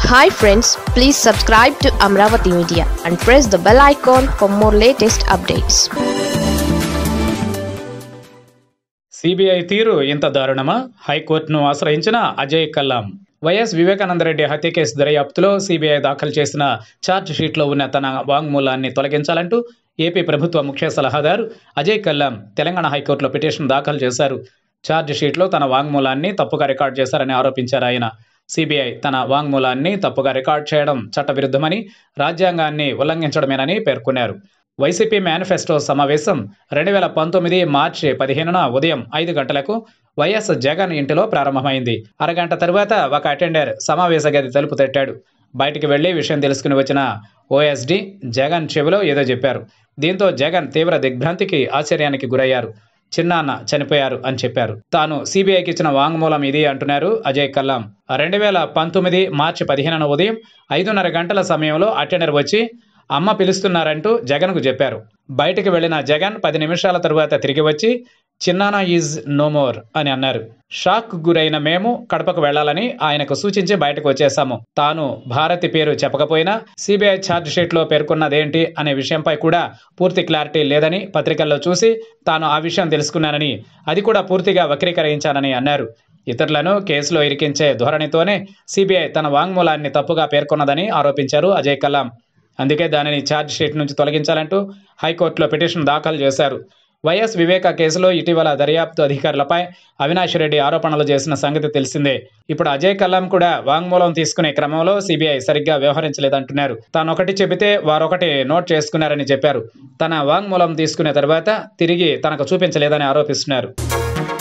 hi friends please subscribe to Amaravati media and press the bell icon for more latest updates CBI తీరు ఇంత దారుణమా హైకోర్టును ఆశ్రయించిన Ajay Kallam YS Vivekananda Reddy హత్య case దర్యాప్తులో సిబిఐ దాఖలు చేసిన ఛార్జ్ షీట్లో ఉన్న తన వాంగ్మూలాన్ని తొలగించాలంటూ ఏపీ ప్రభుత్వ ముఖ్య సలహాదారు అజయ్ కల్లాం తెలంగాణ హైకోర్టులో పిటిషన్ దాఖలు చేశారు ఛార్జ్ షీట్లో తన వాంగ్మూలాన్ని తప్పుగా రికార్డ్ చేశారని ఆరోపించారు ఆయన సిబిఐ తన వాంగ్మూలాన్ని తప్పుగా రికార్డ్ చేయడం చట్టవిరుద్ధమని రాజ్యాంగాన్ని ఉల్లంఘించడమేనని పేర్కొన్నారు వైసీపీ మేనిఫెస్టో సమావేశం రెండు వేల పంతొమ్మిది మార్చి పదిహేనున ఉదయం ఐదు గంటలకు వైఎస్ జగన్ ఇంటిలో ప్రారంభమైంది అరగంట తరువాత ఒక అటెండర్ సమావేశ గది తలుపు తట్టాడు బయటికి వెళ్లి విషయం తెలుసుకుని వచ్చిన ఓఎస్డి జగన్ చెవిలో ఏదో చెప్పారు దీంతో జగన్ తీవ్ర దిగ్భ్రాంతికి ఆశ్చర్యానికి గురయ్యారు చిన్నాన్న చనిపోయారు అని చెప్పారు తాను సిబిఐకి ఇచ్చిన వాంగ్మూలం ఇది అంటున్నారు అజయ్ కల్లాం రెండు వేల పంతొమ్మిది మార్చి పదిహేనున ఉదయం ఐదున్నర గంటల సమయంలో అటెండర్ వచ్చి అమ్మ పిలుస్తున్నారంటూ జగన్కు చెప్పారు బయటికి వెళ్లిన జగన్ పది నిమిషాల తరువాత తిరిగి వచ్చి చిన్నానా ఈజ్ నో మోర్ అని అన్నారు షాక్ గురైన మేము కడపకు వెళ్లాలని ఆయనకు సూచించి బయటకు వచ్చేశాము తాను భారతి పేరు చెప్పకపోయినా సిబిఐ ఛార్జ్ షీట్లో పేర్కొన్నదేంటి అనే విషయంపై కూడా పూర్తి క్లారిటీ లేదని పత్రికల్లో చూసి తాను ఆ విషయం తెలుసుకున్నానని అది కూడా పూర్తిగా వక్రీకరించానని అన్నారు ఇతరులను కేసులో ఇరికించే ధోరణితోనే సిబిఐ తన వాంగ్మూలాన్ని తప్పుగా పేర్కొన్నదని ఆరోపించారు అజయ్ కల్లాం అందుకే దానిని ఛార్జ్ షీట్ నుంచి తొలగించాలంటూ హైకోర్టులో పిటిషన్ దాఖలు చేశారు వైఎస్ వివేక కేసులో ఇటీవల దర్యాప్తు అధికారులపై అవినాష్ రెడ్డి ఆరోపణలు చేసిన సంగతి తెలిసిందే ఇప్పుడు అజయ్ కల్లాం కూడా వాంగ్మూలం తీసుకునే క్రమంలో సిబిఐ సరిగ్గా వ్యవహరించలేదంటున్నారు తాను ఒకటి చెబితే వారొకటి నోట్ చేసుకున్నారని చెప్పారు తన వాంగ్మూలం తీసుకునే తర్వాత తిరిగి తనకు చూపించలేదని ఆరోపిస్తున్నారు